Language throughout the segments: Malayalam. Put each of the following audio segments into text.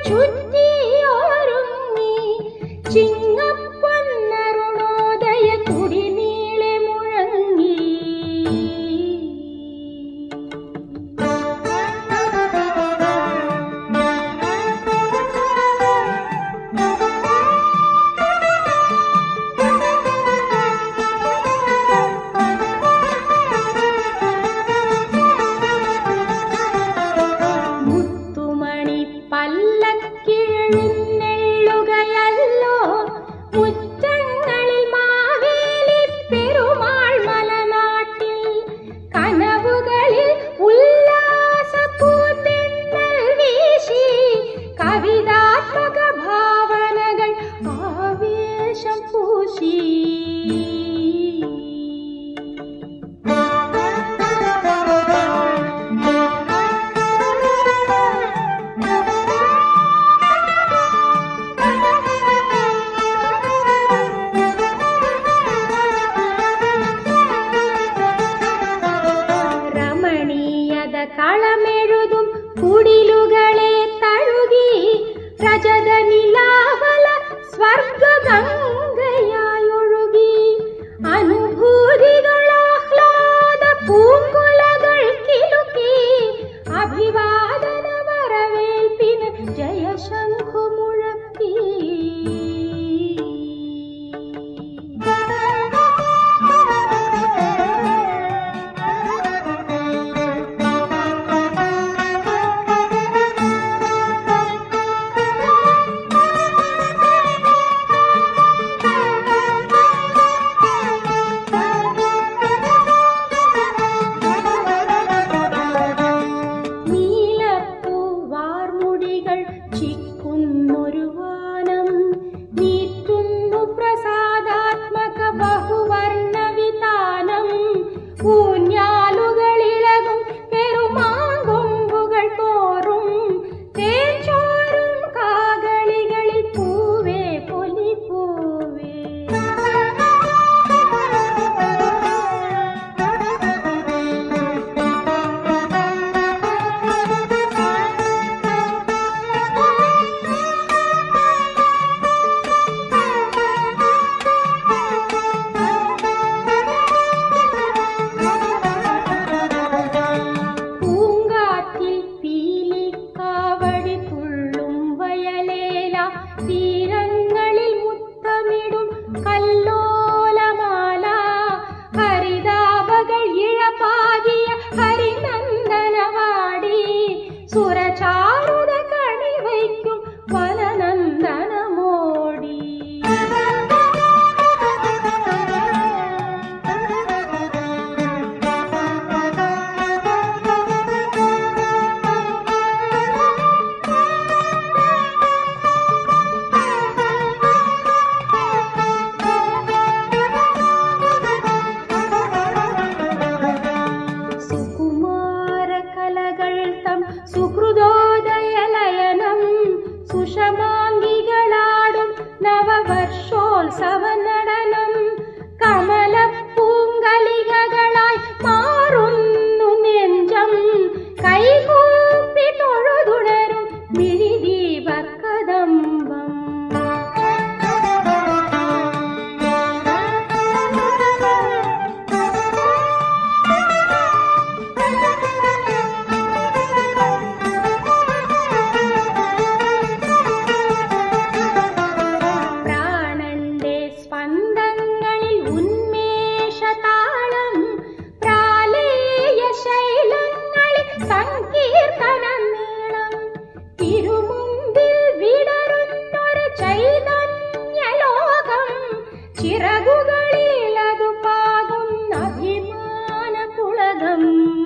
ചുറ്റിയൊരുങ്ങി ചിങ്ങപ്പൊന്നരുണോദയ കുടിനീളെ മുഴങ്ങി മുത്തുമണി പല്ലക്കിഴഴുന്നെള്ളുകയല്ലോ മുറ്റങ്ങളിൽ മാവേലി പെരുമാൾ മലനാട്ടിൽ കനവുകളിൽ ഉല്ലാസപ്പൂന്തെന്നൽ വീശി കവിതാത്മക ഭാവനകൾ ആവേശം പൂശി രമണീയത കളമെഴുതും കുടിലുകളെ തഴുകി രജത നിലാവല സ്വർഗഗംഗയായൊഴുകി അനുഭൂതികളാഹ്ലാദ പൂങ്കുലകൾ കിലുക്കി അഭിവാദന വരവേൽപ്പിന് ജയശംഖു മുഴക്കി നീലപ്പൂവാർമുടികൾ ചിക്കുന്നൊരു വാനം നീറ്റുന്നു പ്രസാദാത്മക ബഹുവർണ്ണ വിതാനം ഊഞ്ഞാലുകളിളകും പെരുമാങ്കൊമ്പുകൾ തോറും തേച്ചോറും കാകളികളിൽ പൂവേ പൊലി പൂവേ പൂങ്കാറ്റിൽ പീലിക്കാവടി തുള്ളും വയലേല തീരങ്ങളിൽ മുത്തമിടും കല്ലോലമാല ഹരിതാപകൾ ഇഴപാകിയ ഹരിനന്ദനവാടി സുരചാരുത കണി വയ്ക്കും വനനന്ദനമോടി സുകുമാര കലകൾ തം സുഹൃദോദയലയനം സുഷമാംഗികളാടും നവവർഷോത്സവ നടനം കമലപ്പൂങ്കലികകളായി മാറുന്നു നെഞ്ചം കൈകൂപ്പി തൊഴുതുണരും മിഴിദീപക്കദംബം പ്രാണന്റെ സ്പന്ദങ്ങളിൽ ഉന്മേഷതാളം പ്രാലേയ ശൈലങ്ങളിൽ സങ്കീർത്തന നീളം തിരുമുമ്പിൽ വിടരുന്നൊരു ചൈതന്യലോകം ചിറകുകളിൽ അതു പാകുന്ന അഭിമാന പുളകം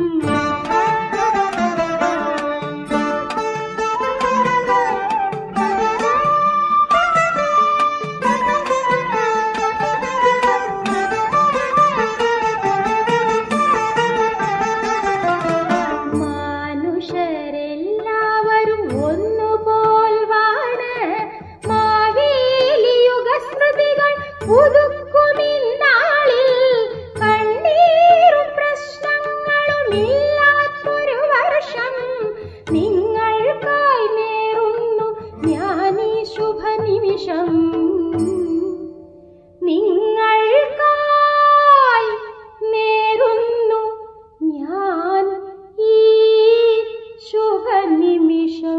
മനുഷ്യരെല്ലാവരും ഒന്നുപോൽ വാണ് മാവേലിയുഗ സ്മൃതികൾ പുതുക്കുമിന്നാളിൽ കണ്ണീരും പ്രശ്നങ്ങളും ഇല്ലാത്തൊരു വർഷം നിങ്ങൾക്കായി നേരുന്നു നിമിഷം നിങ്ങൾക്കായി നേരുന്നു ഞാൻ ഈ ശുഭനിമിഷം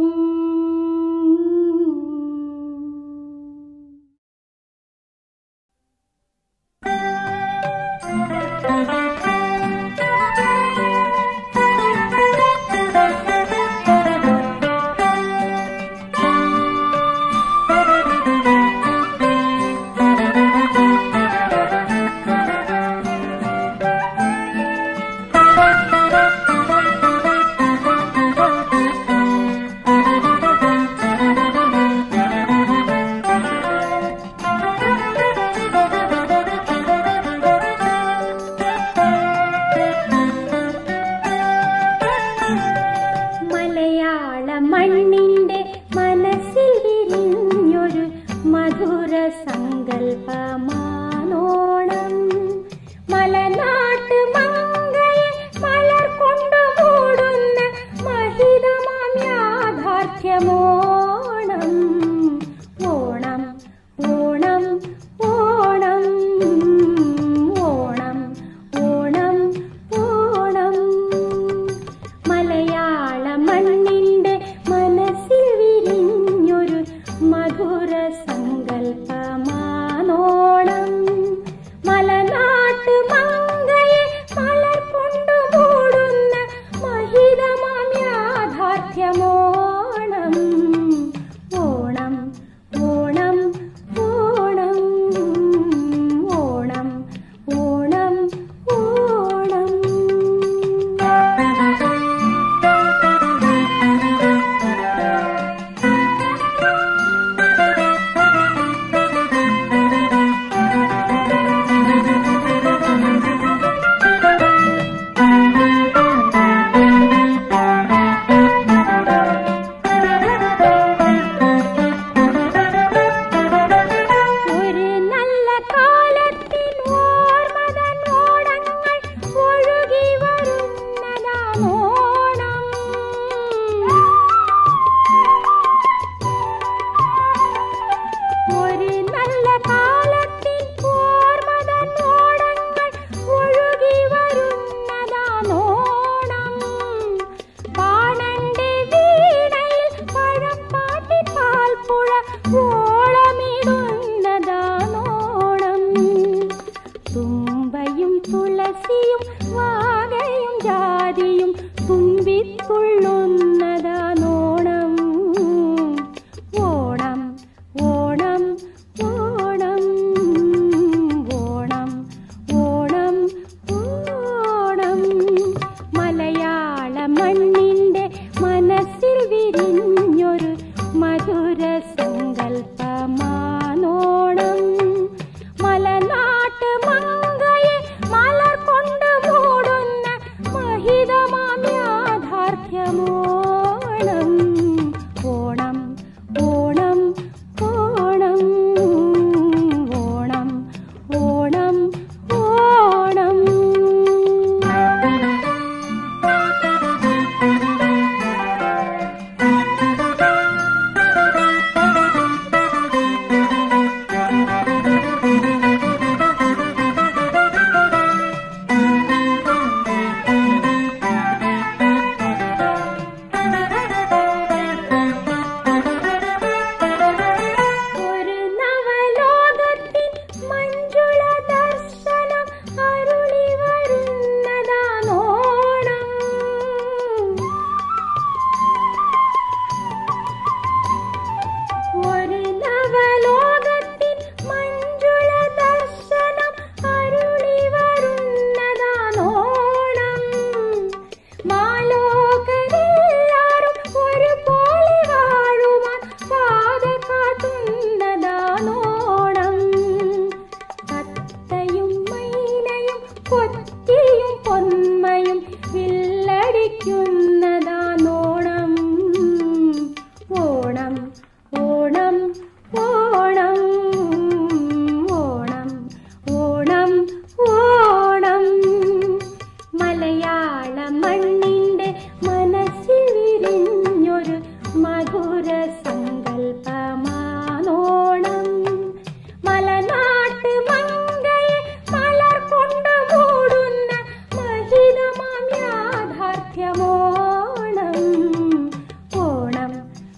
മലയാള മണ്ണിന്റെ മനസ്സിൽ വിരിഞ്ഞൊരു മധുര സങ്കല്പമാനോണം മലനാട്ട് മങ്കയെ മലർ കൊണ്ടു മൂടുന്ന മഹിതമാം യാഥാർത്ഥ്യമോണം ഓണം ഓണം ഓണം ഓണം ഓണം ഓണം മലയാള മണ്ണിന്റെ മനസ്സിൽ വിരിഞ്ഞൊരു മധുര സങ്കല്പമാനോണം മലനാട്ട് മങ്കയെ മലർ കൊണ്ടു മൂടുന്ന മഹിതമാം യാഥാർത്ഥ്യമോണം ഓണം ഓണം ഓണം ഓണം ഓണം ഓണം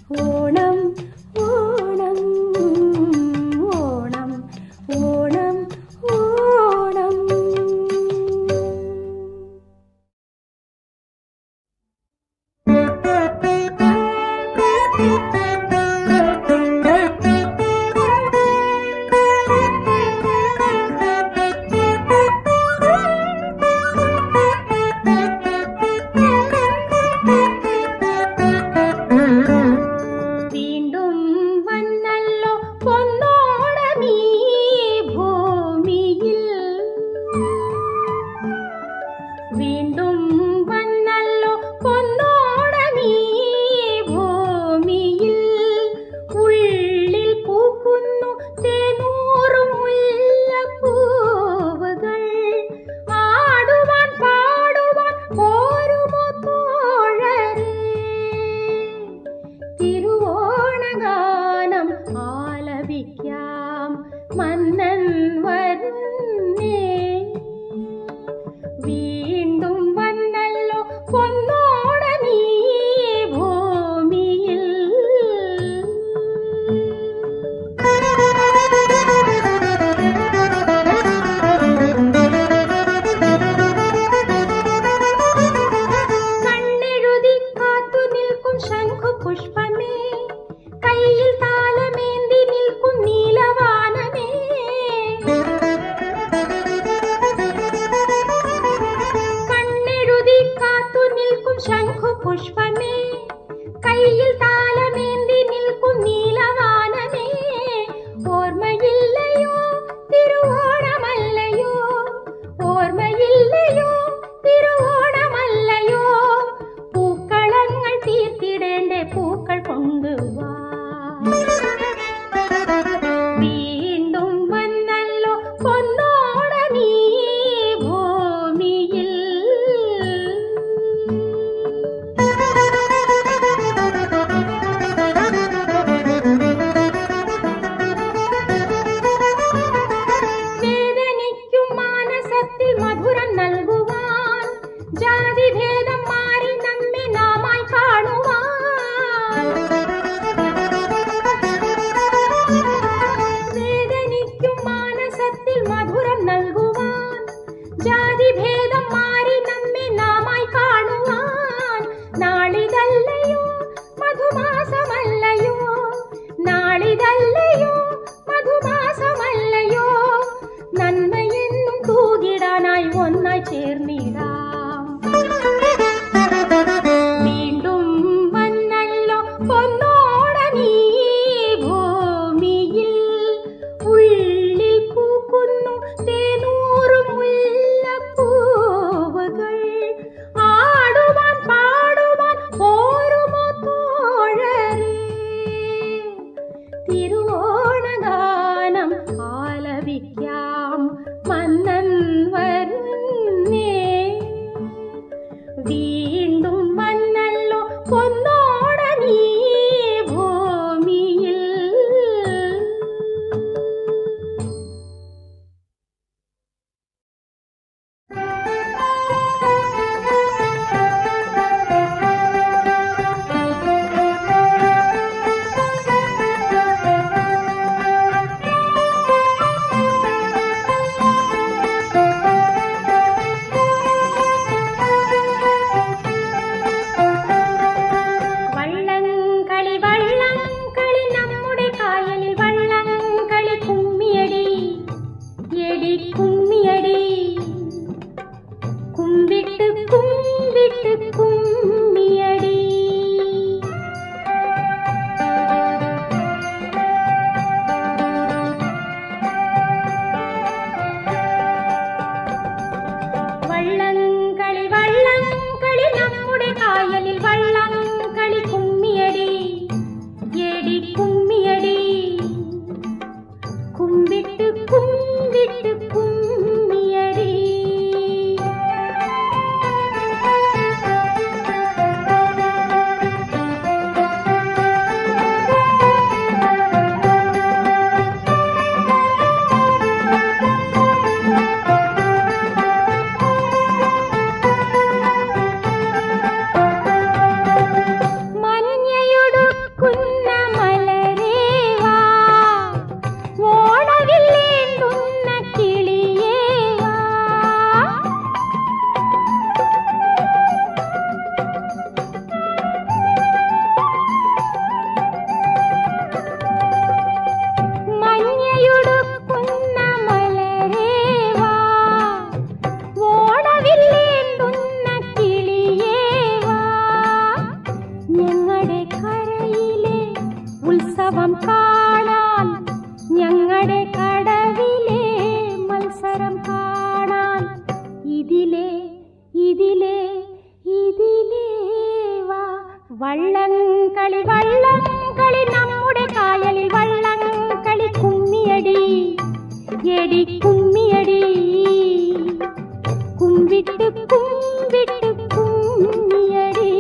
ഓണം ഓണം ഓണം ഓണം ഓണം വീണ്ടും വന്നല്ലോ പൊന്നോണമീ ഭൂമിയിൽ വീണ്ടും വന്നല്ലോ പൊന്നോണമീ ഭൂമിയിൽ ഉള്ളിൽ പൂക്കുന്നു തേനൂറും മുല്ലപ്പൂവുകൾ ആടുവാൻ പാടുവാൻ പോരുമോ തോഴരേ തിരുവോണഗാനം ആലപിക്കാം മന്നൻ വരുന്നേ വീണ്ടും വന്നല്ലോ പൊന്നോടനീ ഭൂമിയിൽ കണ്ണെഴുതി കാത്തു നിൽക്കും ശംഖു പുഷ്പമേ കയ്യിൽ താലമേന്തി നിൽക്കും നീലവാനമേ കണ്ണെഴുതി കാത്തു നിൽക്കും ശംഖു പുഷ്പമേ കയ്യിൽ താലമേന്തി നിൽക്കും നീലവാനമേ ഓർമ്മയില്ലയോ തിരുവോണമല്ലയോ ഓർമ്മയില്ലയോ തിരുവോണമല്ലയോ പൂക്കളങ്ങൾ തീർത്തിടേണ്ട പൂക്കൾ കൊണ്ടുവാ വീണ്ടും വന്നല്ലോ പൊന്നോണമീ ഭൂമിയിൽ വേദനിക്കും മാനസത്തിൽ മധുരം നൽകുവാൻ ജാതിഭേദം മാറി നമ്മെ നാമായി കാണുവാൻ വേദനിക്കും മാനസത്തിൽ മധുരം നൽകുവാൻ ജാതിഭേദം മാറി നമ്മെ നാമായി കാണുവാൻ നാളിതല്ലയോ മധുമാസമല്ലയോ നാളിതല്ലയോ മധുമാസമല്ലയോ നന്മയെന്നും തൂകിടാനായി ഒന്നായി ചേർന്നിടാം വീണ്ടും വന്നല്ലോ പൊന്നോടനീ ഭൂമിയിൽ ഉള്ളിൽ പൂക്കുന്നു തേനൂറും മുല്ലപ്പൂവുകൾ ആടുവാൻ പാടുവാൻ പോരുമോ തോഴരേ തിരുവോണഗാനം ആലപിക്കാം മന്നൻ വരുന്നേ വീണ്ടും വന്നല്ലോ പൊന്നോടനീ ഉത്സവം കാണാൻ ഞങ്ങളുടെ കടവിലെ മത്സരം കാണാൻ ഇതിലെ ഇതിലെ ഇതിലേ വാ വള്ളംകളി വള്ളംകളി നമ്മുടെ കായലിൽ വള്ളംകളി കുമ്മിയടി എടി കുമ്മിയടി കുമ്പിട്ട് കുമ്പിട്ട് കുമ്മിയടി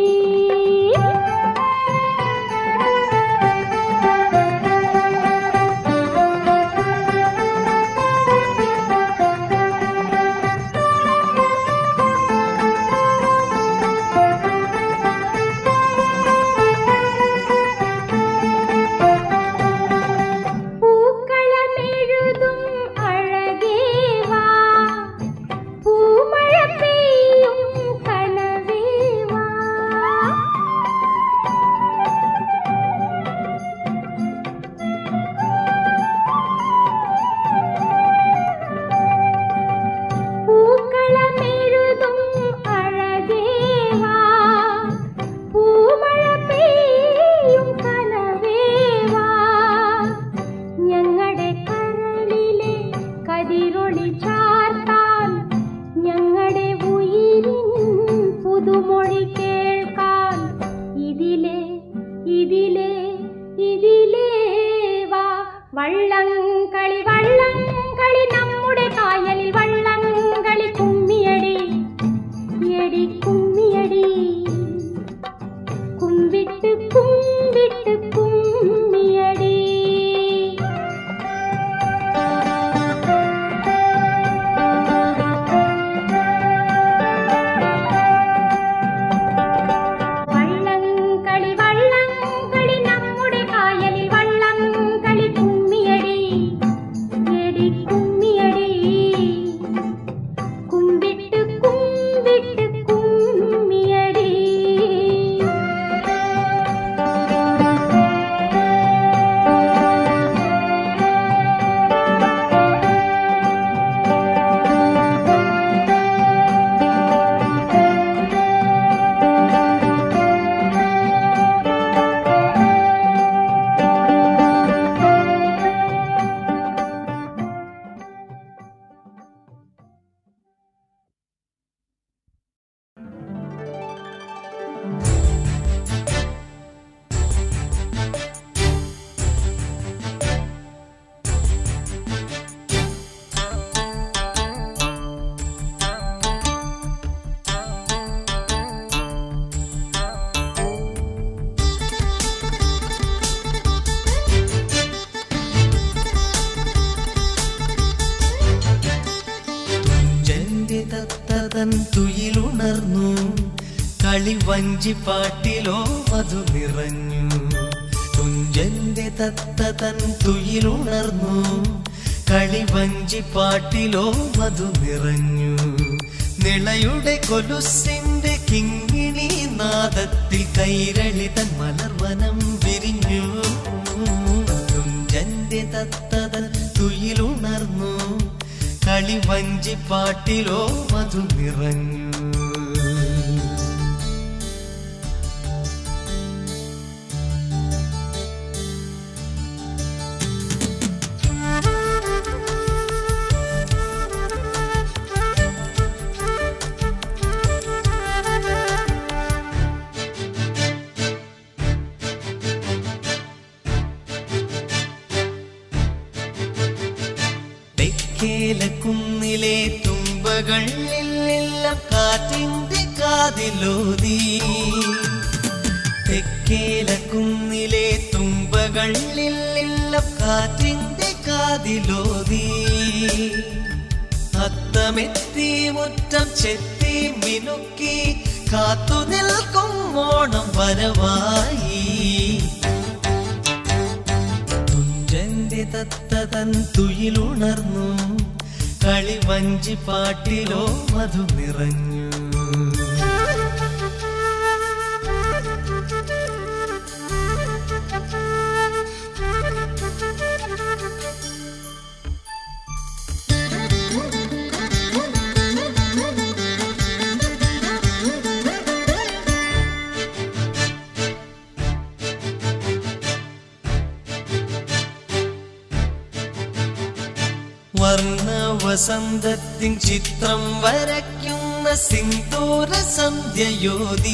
പൂക്കളമെഴുതും അഴകേവാ പൂമഴ പെയ്യും കനവേവാ പൂക്കളമെഴുതും അഴകേവാ പൂമഴ പെയ്യും കനവേവാ ഞങ്ങളുടെ കരളിലെ കതിരൊളി ചാർത്താൻ ഞങ്ങളുടെ ഉയിരിൻ പുതുമൊഴി കേൾക്കാൻ ഇതിലെ ഇതിലെ ഇതിലേ വാ വള്ളംകളി വള്ളംകളി നമ്മുടെ കായലിൽ വള്ളംകളി കുമ്മിയടി എടി കുമ്മിയടി കുമ്പിട്ട് കുമ്പിട്ട് കുമ്മിയടി വള്ളംകളി വള്ളംകളി നമ്മുടെ കായലിൽ വള്ളംകളി കുമ്മിയടി എടി കുമ്മിയടി കുമ്പിട്ട് കുമ്പിട്ട് കുമ്മിയടി തുഞ്ചന്റെ തത്തതൻ തുയിലുണർന്നു കളി വഞ്ചിപ്പാട്ടിലോ മധു നിറഞ്ഞു തുഞ്ചന്റെ തത്തതൻ തുയിലുണർന്നു കളി വഞ്ചിപ്പാട്ടിലോ മധു നിറഞ്ഞു നിളയുടെ കൊലുസിന്റെ കിങ്ങിണി നാദത്തിൽ കൈരളി തൻ മലർവനം വിരിഞ്ഞു തുഞ്ചന്റെ തത്തതൻ തുയിലുണർന്നു കളി വഞ്ചിപ്പാട്ടിലോ മധു നിറഞ്ഞു തെക്കേല കുന്നിലെ തുമ്പകളിലെല്ലാം കാറ്റിന്റെ കാതിലോതി തെക്കേല കുന്നിലെ തുമ്പകളിലെല്ലാം കാറ്റിന്റെ കാതിലോതി അത്തമെത്തി മുറ്റം ചെത്തി മിനുക്കി കാത്തു നിൽക്കും ഓണം വരവായി തുഞ്ചന്റെ തത്തതൻ തുയിലുണർന്നു കളി വഞ്ചി പാട്ടിലോ മധു നിറഞ്ഞു വർണ്ണ വസന്തത്തിൻ ചിത്രം വരയ്ക്കുന്ന സിന്ദൂര സന്ധ്യയോതി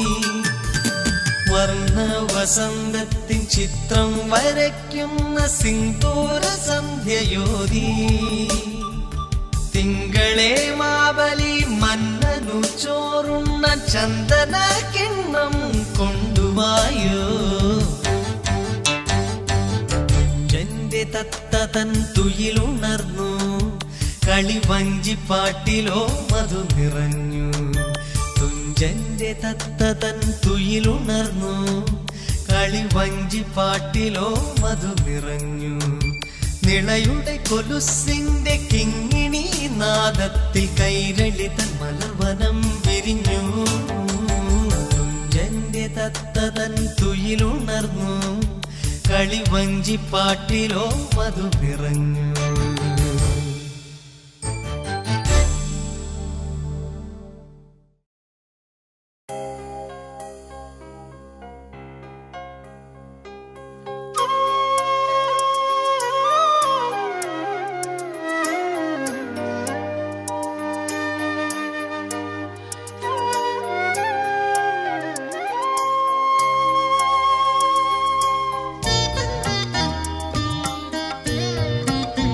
വർണ്ണ വസന്തത്തിൻ ചിത്രം വരയ്ക്കുന്ന സിന്ദൂര സന്ധ്യയോതി തിങ്കളെ മാബലി മന്നനു ചോറുണ്ണ ചന്ദന കിണ്ണം കൊണ്ടുവായോ എന്റെ തത്തതൻ തുയിലുണർന്നു കളി വഞ്ചിപ്പാട്ടിലോ മധു നിറഞ്ഞു തുഞ്ചന്റെ തത്തതൻ തുയിലുണർന്നു കളി വഞ്ചിപ്പാട്ടിലോ മധു നിറഞ്ഞു നിളയുടെ കൊലുസിന്റെ കിങ്ങിണി നാദത്തിൽ കൈരളി തൻ മലവനം വിരിഞ്ഞു തുഞ്ചന്റെ തത്തതൻ തുയിലുണർന്നു കളി വഞ്ചിപ്പാട്ടിലോ മധു നിറഞ്ഞു Thank you.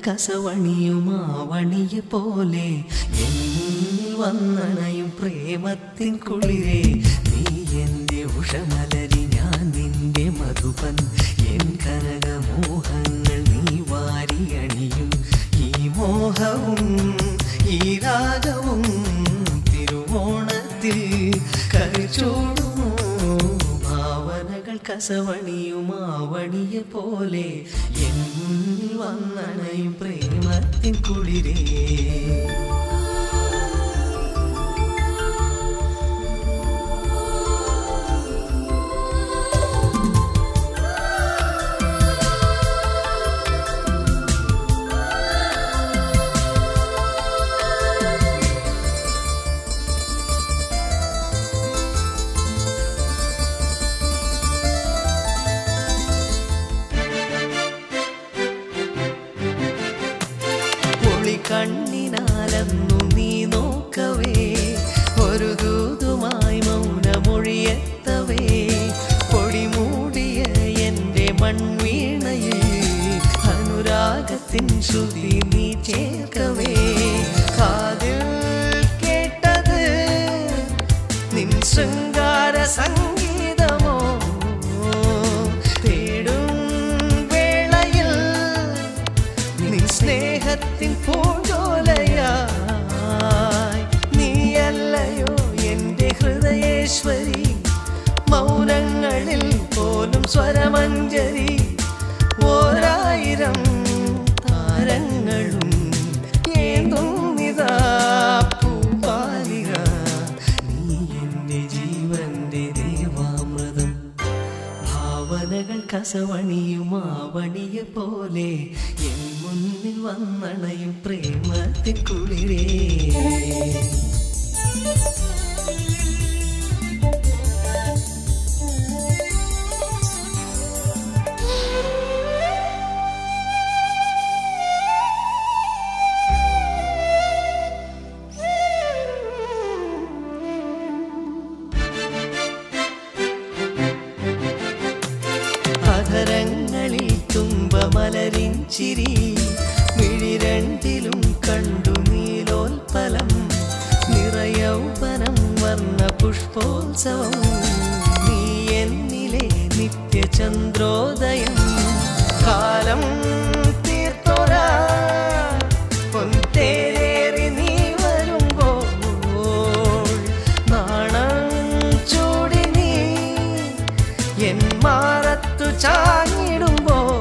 കസവണിയുമാവണിയെ പോലെ എന്നിൽ വന്നണയും പ്രേമത്തിൻ കുളിരേ നീ എൻ്റെ ഉഷമലരി ഞാൻ നിന്റെ മധുപൻ എൻ കനകമോഹങ്ങൾ നീ വാരി അണിയൂ ഈ മോഹവും ഈ രാഗവും തിരുവോണത്തിൽ കരിച്ചോടുമോ ഭാവനകൾ കസവണിയുമാവണിയെ പോലെ എൻ മുന്നിൽ വന്നണയും പ്രേമത്തിൻ കുളിരേ പൊളി കണ്ണിനാലെന്നു നീ നോക്കവേ ഒരു ദൂതുമായി മൗനമൊഴിയെത്തവേ പൊടി മൂടിയ എൻ്റെ മൺവീണയിൽ അനുരാഗത്തിൻ ശ്രുതി നീ ചേർക്കവേ കാതിൽ കേട്ടത് നിൻ ശൃംഗാര സംഗീതമോ തേടും വേളയിൽ നിൻ സ്നേഹത്തിൻ പൂജോലയായി നീയല്ലയോ എൻ്റെ ഹൃദയേശ്വരി മൗനങ്ങളിൽ പോലും സ്വരമഞ്ജരി ഓരായിരം താരങ്ങളും ഏന്തുന്നിതാ പൂപാലിക നീ എൻ്റെ ജീവന്റെ ദേവാമൃതം ഭാവനകൾ കസവണിയുമാവണിയെ പോലെ എൻ മുന്നിൽ വന്നണയും പ്രേമത്തിൻ കുളിരേ അധരങ്ങളിൽ തുമ്പമലരിൻ ചിരി മിഴിരണ്ടിലും കണ്ടു നീലോൽപ്പലം നിറയൗവനം വർണ്ണ പുഷ്പോത്സവം നീ എന്നിലെ നിത്യചന്ദ്രോദയം കാലം തീർത്തോരാ പൊൻതേരേറി നീ വരുമ്പോൾ നാണം ചൂടി നീ എൻ മാറത്തു ചാഞ്ഞിടുമ്പോൾ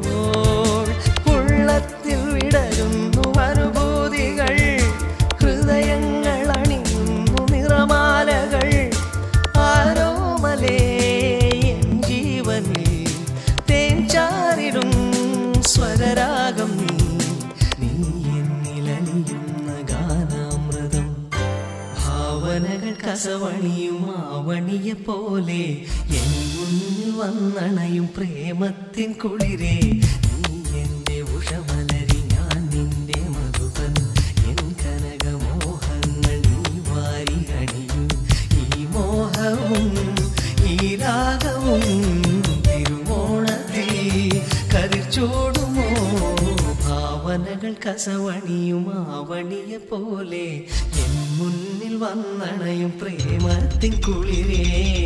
ഉള്ളത്തിൽ വിടരുന്നു അനുഭൂതികൾ ഹൃദയങ്ങൾ അണിയുന്നു നിറമാലകൾ ആരോമലേ എൻ ജീവനിൽ തേൻ ചാരിടും സ്വരരാഗം നീ നീ എന്നിലലിയുന്ന ഗാനാമൃതം ഭാവനകൾ കസവണിയുമാവണിയെ പോലെ എൻ മുന്നിൽ വന്നണയും പ്രേമത്തിൻ കുളിരേ നീ എൻ്റെ ഉഷമലരി ഞാൻ നിന്റെ മധുപൻ എൻ കനകമോഹങ്ങൾ നീ വാരി അണിയൂ ഈ മോഹവും ഈ രാഗവും തിരുവോണത്തിൽ കരിച്ചോടുമോ ഭാവനകൾ കസവണിയുമാവണിയെ പോലെ എൻ മുന്നിൽ വന്നണയും പ്രേമത്തിൻ കുളിരേ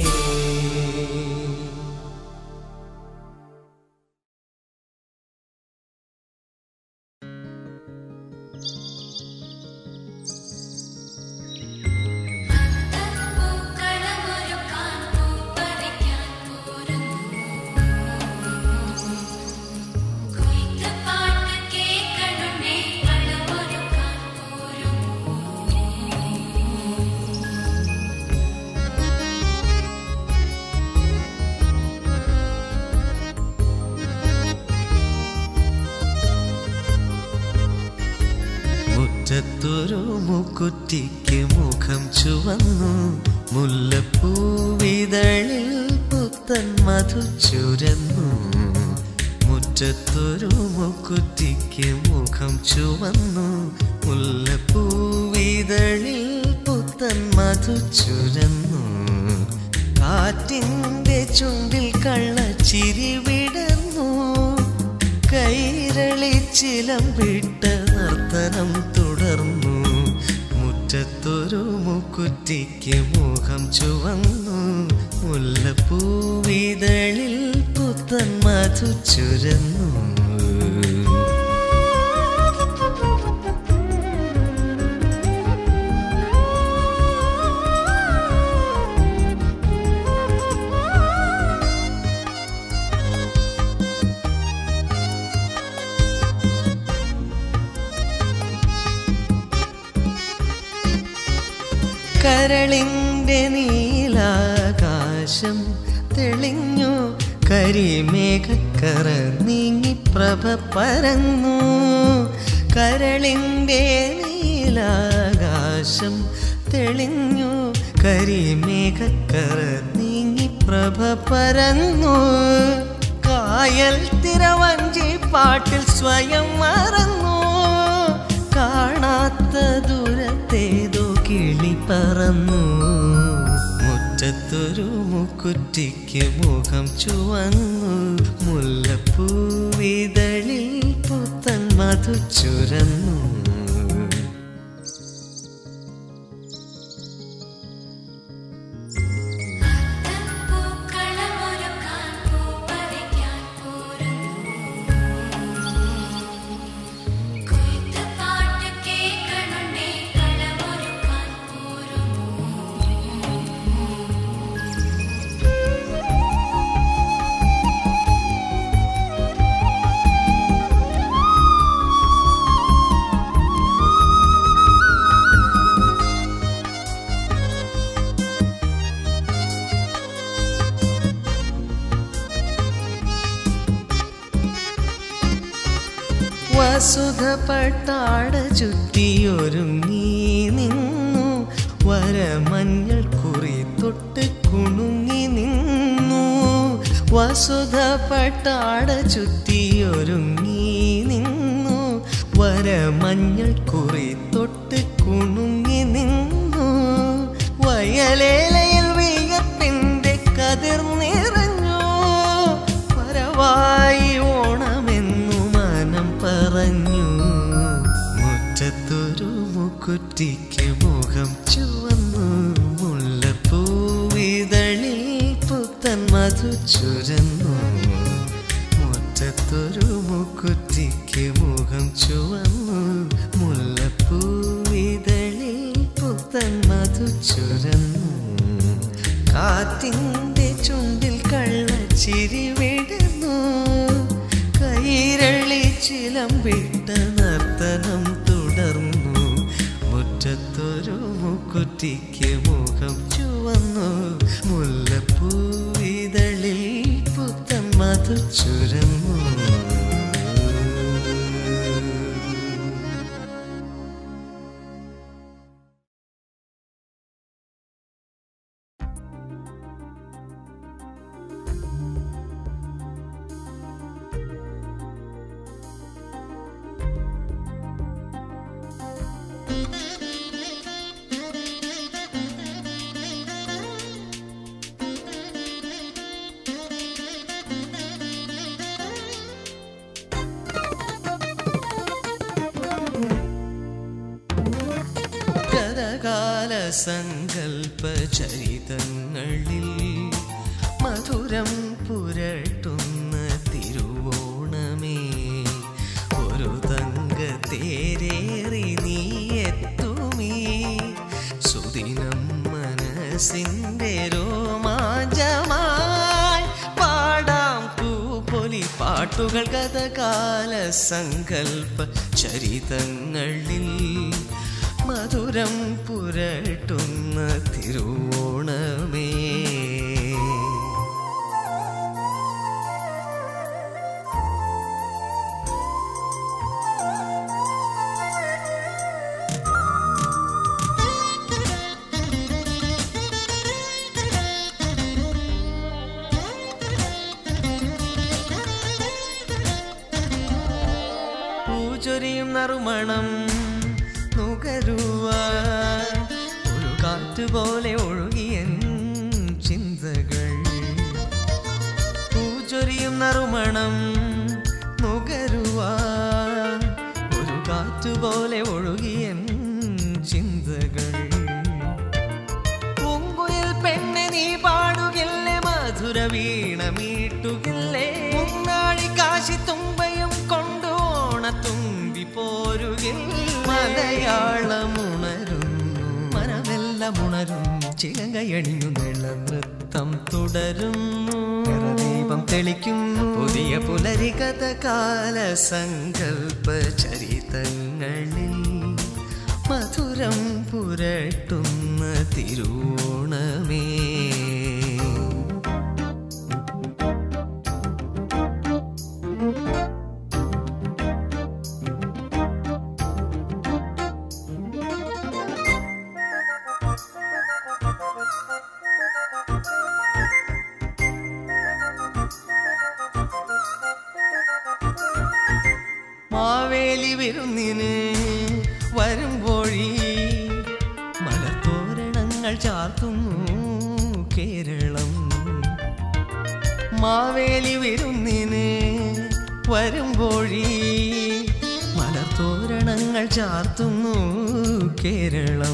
പൂക്കളമൊരുക്കാൻ പൂപ്പറിക്കാൻ പോരുന്നു കൊയ്ത്തുപാട്ട് കേൾക്കണുണ്ടേ കളമൊരുക്കാൻ പോരുന്നു മുറ്റത്തൊരു മുക്കുറ്റിക്ക് മുഖം ചുവന്നു മുല്ലപ്പൂവിതളിൽ പുത്തൻ മധു ചുരന്നു മുറ്റത്തൊരു മുക്കുറ്റിക്ക് മുഖം ചുവന്നു മുല്ലപ്പൂവിതളിൽ പുത്തൻ മധു ചുരന്നു കാറ്റിൻ്റെ ചുണ്ടിൽ കള്ളച്ചിരി വിടർന്നു കൈരളിച്ചിലം വിട്ട നർത്തനം തുടർന്നു മുറ്റത്തൊരു മുക്കുറ്റിക്ക് മുഖം ചുവന്നു മുല്ലപ്പൂവിതളിൽ പുത്തൻ മധു ചുരന്നു കരളിൻ്റെ നീലാകാശം തെളിഞ്ഞു കരിമേഘക്കറ നീങ്ങി പ്രഭ പരന്നു കരളിൻ്റെ നീലാകാശം തെളിഞ്ഞു കരിമേഘക്കറ നീങ്ങി പ്രഭ പരന്നു കായൽ തിരവഞ്ചി പാട്ടിൽ സ്വയം മറന്നു കാണാത്ത ദൂരത്തേതോ കിളി പറന്നു മുറ്റത്തൊരു മുക്കുറ്റിക്ക് മുഖം ചുവന്നു മുല്ലപ്പൂവിതളിൽ പുത്തൻ മധു ചുരന്നു പൂക്കളമൊരുക്കാൻ പൂപ്പറിക്കാൻ പോരുന്നു കൊയ്ത്ത് പാട്ട് കേൾക്കണുണ്ടേ കളമൊരുക്കാൻ പോരുന്നു വസുധ പട്ടാട ചുറ്റിയൊരുങ്ങി നിന്നു വരമഞ്ഞൾ കുറി തൊട്ട് കുണുങ്ങി നിന്നു വസുധ പട്ടാട ചുറ്റിയൊരുങ്ങി നിന്നു വരമഞ്ഞൾ കുറി തൊട്ട് കുണുങ്ങി നിന്നു വയലേലയിൽ വിയർപ്പിന്റെ കതിർ നിറഞ്ഞു പരവായി ഓണമെന്നു മനം പറഞ്ഞു മുറ്റത്തൊരു മുക്കുറ്റിക്ക് മുഖം ചുവന്നു മുല്ലപ്പൂവിതളിൽ പുത്തൻ മധു ചുരന്നു മുറ്റത്തൊരു മുക്കുറ്റിക്ക് മുഖം ചുവന്നു മുല്ലപ്പൂവിതളിൽ പുത്തൻ മധു ചുരന്നു കാറ്റിൻ്റെ ചുണ്ടിൽ കള്ളച്ചിരി വിടുന്നു കൈരളി ചിലം വിട്ട നർത്തനം തുടർന്നു മുറ്റത്തൊരു മുക്കുറ്റിക്ക് മുഖം ചുവന്നു മുല്ലപ്പൂവിതളിൽ പുത്തൻ മധു ചുരന്നു ഗതകാല സങ്കൽപ്പ ചരിതങ്ങളിൽ മധുരം പുരട്ടുന്ന തിരുവോണമേ ഒരു തങ്ക തേരേറി നീ എത്തുമീ സുദിനം മനസ്സിൻ്റെ രോമാഞ്ചമായി പാടാം പൂപ്പൊലി പാട്ടുകൾ ഗതകാല സങ്കൽപ്പ ചരിതങ്ങളിൽ മധുരം പുരട്ടുന്ന തിരുവോണമേ പൂച്ചൊരിയും നറുമണം നുകരുവാൻ ഒരു കാറ്റുപോലെ ഒഴുകിയ ചിന്തകൾ പൂച്ചൊരിയും നറുമണം നുകരുവാൻ കാറ്റുപോലെ ഒഴുകിയ ചിന്തകൾ പൂങ്കുയിൽ പെണ്ണെ നീ പാടുകില്ലേ മധുര വീണ മീട്ടുകില്ലേ മുന്നാഴി കാശി തുമ്പയും കൊണ്ടു ഓണത്തുമ്പി പോരുകിൽ മലയാളമുണരുന്നു മനമെല്ലാം ഉണരുന്നു ചിലങ്കയണിഞ്ഞു നിള നൃത്തം തുടരുന്നു ദീപം തെളിക്കുന്നു പുതിയ പുലരികഥ കാല സങ്കൽപ്പ ചരിതങ്ങളിൽ മധുരം പുരട്ടുന്ന തിരുവോണമേ മാവേലി വിരുന്നിന് വരുമ്പോഴി മലത്തോരണങ്ങൾ ചാർത്തുന്നു കേരളം മാവേലി വിരുന്നിന് വരുമ്പോഴി മലത്തോരണങ്ങൾ ചാർത്തുന്നു കേരളം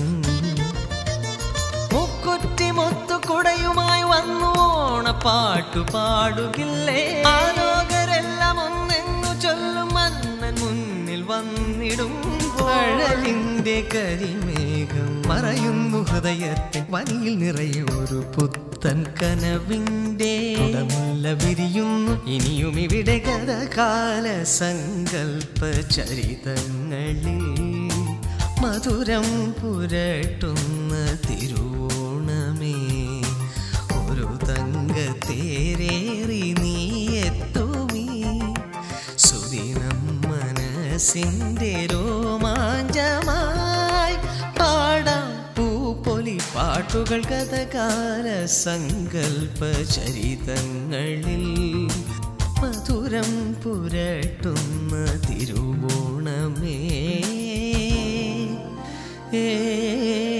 മുക്കുറ്റി മുത്തുകുടയുമായി വന്നു ഓണപ്പാട്ടു പാടുകില്ലേ ആലോകരെല്ലാം ഒന്നെന്നു ചൊല്ലും മന്നൻ മുന്നിൽ വന്നിടും അഴലിന്റെ കരിമേഘം മറയുന്നു ഹൃദയത്തിൽ വനിയിൽ നിറയെ ഒരു പുത്തൻ കനവിന്റെ മുല്ല വിരിയുന്നു ഇനിയും ഇവിടെ കഥകാല സങ്കൽപ്പ ചരിതങ്ങളിൽ മധുരം പുരട്ടുന്ന തിരുവോണമേ ഒരു തങ്കത്തേരേറി നീ എത്തുമീ സുദിനം മനസ്സിൻ്റെ രോമാഞ്ചമായി പാടാം പൂപ്പൊലി പാട്ടുകൾ കഥകാല സങ്കൽപ്പ ചരിതങ്ങളിൽ മധുരം പുരട്ടുന്ന തിരുവോണമേ ഏ